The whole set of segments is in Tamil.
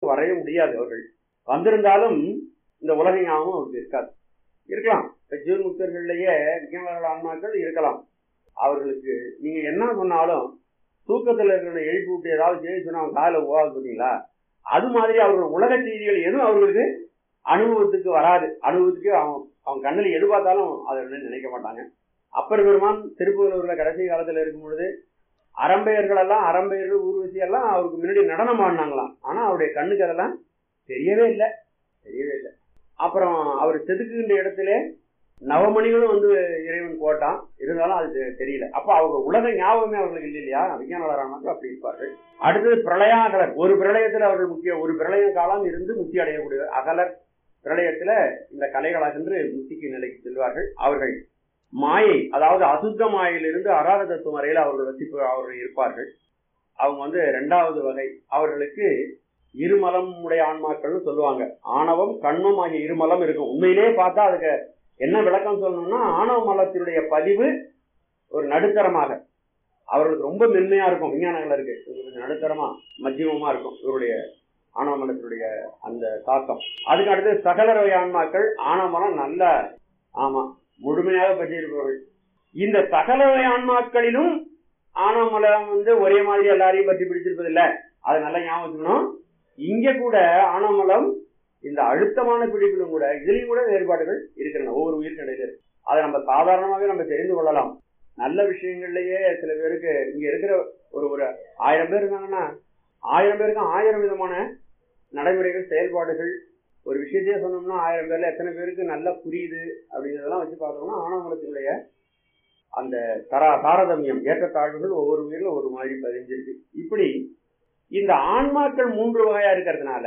வரவே முடியாது அவர்கள் வந்திருந்தாலும் இந்த உலக ஞாபகம் அவருக்கு இருக்காது இருக்கலாம் இப்ப ஜீவன் முக்தர்கள்லயே விஞ்ஞான ஆன்மாக்கள் இருக்கலாம் அவர்களுக்கு நீங்க என்ன சொன்னாலும் தூக்கத்துல இருக்கிற எழுப்பி விட்டு ஏதாவது செய்ய சொன்னா அவங்க காதில் போகாது பார்த்தீங்களா அது மாதிரி அவர்கள் உலக செய்திகள் எதுவும் அவர்களுக்கு அனுபவத்துக்கு வராது அனுபவத்துக்கு அவன் அவன் கண்ணில் எது பார்த்தாலும் அதை நினைக்க மாட்டாங்க அப்பர் பெருமான் திருப்புதலூர்ல கடைசி காலத்துல இருக்கும் பொழுது அரம்பையர்கள் எல்லாம் அரம்பையர்கள் ஊர்வசி எல்லாம் அவருக்கு முன்னாடி நடனம் ஆடினாங்களாம் ஆனா அவருடைய கண்ணுக்கு அதெல்லாம் தெரியவே இல்லை தெரியவே இல்லை அப்புறம் அவர் செதுக்குகின்ற இடத்துல நவமணிகளும் வந்து இறைவன் போட்டான் இருந்தாலும் அது தெ- தெரியல அப்ப அவங்க உலக ஞாபகமே அவர்களுக்கு இல்லை இல்லையா விஞ்ஞானவரான அப்படி இருப்பார்கள் அடுத்தது பிரளயாகலர் ஒரு பிரளயத்துல அவர்கள் முக்கிய ஒரு பிரளய காலம் இருந்து முக்தி அடையக்கூடிய அகலர் பிரளயத்துல இந்த கலைகள் அகன்று முக்திக்கு நிலைக்கு செல்வார்கள் அவர்கள் மாயை அதாவது அசுத்த மாயிலிருந்து அராத தத்துவம் வரையில் அவர்கள் வசிப்பு அவர்கள் இருப்பார்கள் அவங்க வந்து ரெண்டாவது வகை அவர்களுக்கு இருமலம் உடைய ஆன்மாக்கள்னு சொல்லுவாங்க ஆணவம் கண்மம் ஆகிய இருமலம் இருக்கும் உண்மையிலேயே பார்த்தா அதுக்கு என்ன விளக்கம் சொல்லணும்னா ஆணவ மலத்தினுடைய பதிவு ஒரு நடுத்தரமாக அவர்களுக்கு ரொம்ப மென்மையா இருக்கும் விஞ்ஞானங்கள் இருக்கு இவங்களுக்கு நடுத்தரமா மத்தியமமா இருக்கும் இவருடைய ஆணவ மலத்தினுடைய அந்த தாக்கம் அதுக்கு அடுத்து சகலரவை ஆன்மாக்கள் ஆணவ மலம் நல்ல ஆமா முழுமையாக பற்றியிருப்பவர்கள் இந்த சகலரவை ஆன்மாக்களிலும் ஆணவ மலம் வந்து ஒரே மாதிரி எல்லாரையும் பற்றி பிடிச்சிருப்பது இல்ல அதை நல்லா ஞாபகம் வச்சுக்கணும் இங்க கூட ஆணவ மலம் இந்த அழுத்தமான பிடிப்பிலும் கூட இதுலயும் கூட வேறுபாடுகள் இருக்கின்றன ஒவ்வொரு உயிர்நிலையில இருக்கு. அதை நம்ம சாதாரணமாகவே நம்ம தெரிந்து கொள்ளலாம் நல்ல விஷயங்கள்லயே சில பேருக்கு இங்க இருக்கிற ஒரு ஒரு ஆயிரம் பேர் இருக்காங்கன்னா ஆயிரம் பேருக்கு ஆயிரம் விதமான நடைமுறைகள் செயல்பாடுகள் ஒரு விஷயத்தையே சொன்னோம்னா ஆயிரம் பேர்ல எத்தனை பேருக்கு நல்லா புரியுது அப்படிங்கிறதெல்லாம் வச்சு பார்த்தோம்னா ஆணவமலத்தினுடைய அந்த தரா தாரதமியம் ஏற்றத்தாழ்வுகள் ஒவ்வொரு உயிரிலும் ஒரு மாதிரி பதிஞ்சிருக்கு இப்படி இந்த ஆன்மாக்கள் மூன்று வகையா இருக்கிறதுனால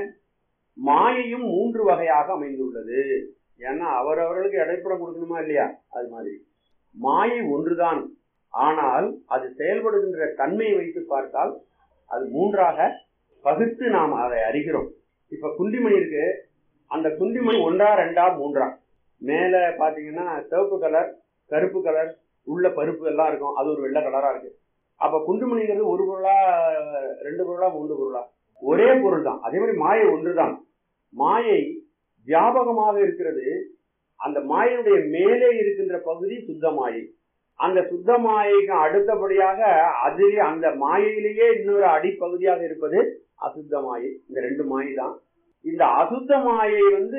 மாயையும் மூன்று வகையாக அமைந்துள்ளது ஏன்னா அவரவர்களுக்கு இடைப்படம் கொடுக்கணுமா இல்லையா அது மாதிரி மாயை ஒன்றுதான் ஆனால் அது செயல்படுகின்ற தன்மையை வைத்து பார்த்தால் அது மூன்றாக பகுத்து நாம் அதை அறிகிறோம் இப்ப குண்டிமணி இருக்கு அந்த குண்டிமணி ஒன்றா ரெண்டா மூன்றா மேல பாத்தீங்கன்னா சிவப்பு கலர் கருப்பு கலர் உள்ள பருப்பு எல்லாம் இருக்கும் அது ஒரு வெள்ளை கலரா இருக்கு அப்ப குண்டுமணிங்கிறது ஒரு பொருளா ரெண்டு பொருளா மூன்று பொருளா ஒரே பொருள் தான் அதே மாதிரி மாயை ஒன்றுதான் மாயை வியாபகமாக இருக்கிறது அந்த மாயையுடைய மேலே இருக்கின்ற பகுதி சுத்த மாயை அந்த சுத்த மாயைக்கு அடுத்தபடியாக அதிலே அந்த மாயையிலேயே இன்னொரு அடிப்பகுதியாக இருப்பது அசுத்த மாயை இந்த ரெண்டு மாயை தான் இந்த அசுத்த மாயை வந்து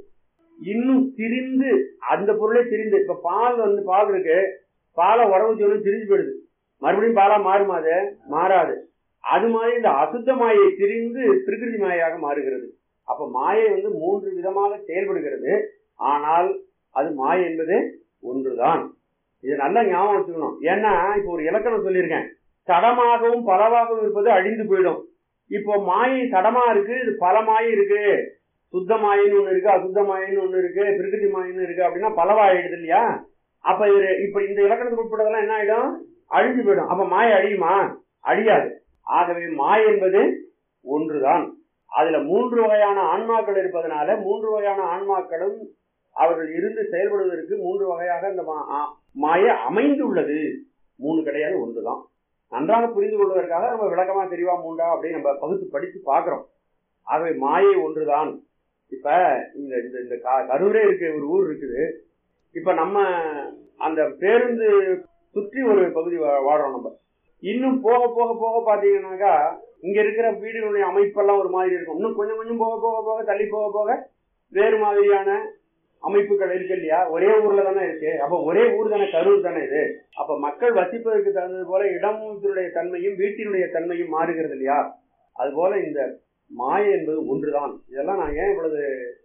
இன்னும் திரிந்து அந்த பொருளே திரிந்து இப்ப பால் வந்து பால் இருக்கு பாலை உறவு சொல்லி திரிஞ்சு போயிடுது மறுபடியும் பாலா மாறுமா அது மாறாது அது மாதிரி இந்த அசுத்த மாயை திரிந்து பிரகிருதி மாயாக மாறுகிறது அப்ப மாயை வந்து மூன்று விதமாக செயல்படுகிறது ஆனால் அது மாயை என்பது ஒன்றுதான் இது நல்லா ஞாபகம் வச்சுக்கணும் ஏன்னா இப்போ ஒரு இலக்கணம் சொல்லியிருக்கேன் சடமாகவும் பலவாகவும் இருப்பது அழிந்து போயிடும் இப்போ மாயை சடமா இருக்கு இது பல மாயை இருக்கு சுத்த மாயின்னு ஒண்ணு இருக்கு அசுத்த மாயின்னு ஒண்ணு இருக்கு பிரகிருதி மாயின்னு இருக்கு அப்படின்னா பலவாயிடுது இல்லையா அப்ப இது இப்ப இந்த இலக்கணத்துக்கு உட்பட்டதெல்லாம் என்ன ஆயிடும் அழிஞ்சு போயிடும் அப்ப மாயை அழியுமா அழியாது ஆகவே மாய் என்பது ஒன்றுதான் அதுல மூன்று வகையான ஆன்மாக்கள் இருப்பதனால மூன்று வகையான ஆன்மாக்களும் அவர்கள் இருந்து செயல்படுவதற்கு மூன்று வகையாக இந்த மா- ஆ- மாயை அமைந்துள்ளது மூணு கிடையாது ஒன்றுதான் நன்றாக புரிந்து கொள்வதற்காக நம்ம விளக்கமா தெரியவா மூண்டா அப்படின்னு நம்ம பகுத்து படித்து பார்க்கிறோம் ஆகவே மாயை ஒன்றுதான் இப்ப இந்த இந்த இந்த க- கரூரே இருக்கு ஒரு ஊர் இருக்குது இப்ப நம்ம அந்த பேருந்து சுற்றி ஒரு பகுதி வா- வாழ்றோம் நம்ம இன்னும் போக போக போக பாத்தீங்கன்னாக்கா இங்க இருக்கிற வீடுகளுடைய அமைப்பெல்லாம் ஒரு மாதிரி இருக்கும் இன்னும் கொஞ்சம் கொஞ்சம் போக போக போக தள்ளி போக போக வேறு மாதிரியான அமைப்புகள் இருக்கு இல்லையா ஒரே ஊர்ல தானே இருக்கு அப்ப ஒரே ஊர் தானே கரூர் தானே இது அப்ப மக்கள் வசிப்பதற்கு தகுந்தது போல இடத்தினுடைய தன்மையும் வீட்டினுடைய தன்மையும் மாறுகிறது இல்லையா அது போல இந்த மாயை என்பது ஒன்றுதான் இதெல்லாம் நான் ஏன் இவ்வளவு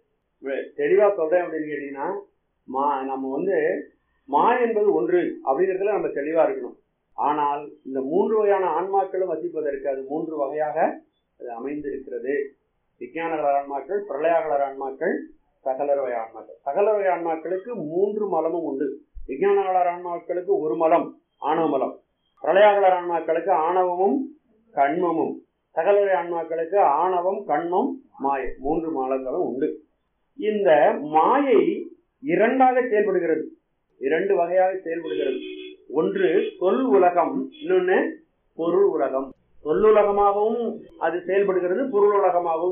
வெ- தெளிவா சொல்றேன் அப்படின்னு கேட்டீங்கன்னா மா நம்ம வந்து மாயை என்பது ஒன்று அப்படிங்கிறதுல நம்ம தெளிவா இருக்கணும் ஆனால் இந்த மூன்று வகையான ஆன்மாக்களும் வசிப்பதற்கு அது மூன்று வகையாக அது அமைந்திருக்கிறது விஞ்ஞானகலர் ஆன்மாக்கள் பிரளயாகலர் ஆன்மாக்கள் சகலரவை ஆன்மாக்கள் சகலரவை ஆன்மாக்களுக்கு மூன்று மலமும் உண்டு விஞ்ஞானகலர் ஆன்மாக்களுக்கு ஒரு மலம் ஆணவ மலம் பிரளயாகலர் ஆன்மாக்களுக்கு ஆணவமும் கண்மமும் சகலரவை ஆன்மாக்களுக்கு ஆணவம் கண்மம் மாயை மூன்று மலங்களும் உண்டு இந்த மாயை இரண்டாக செயல்படுகிறது இரண்டு வகையாக செயல்படுகிறது ஒன்று சொல் உலகம் இன்னொன்னு பொருள் உலகம் சொல்லுலகமாகவும் அது செயல்படுகிறது பொருள் உலகமாகவும்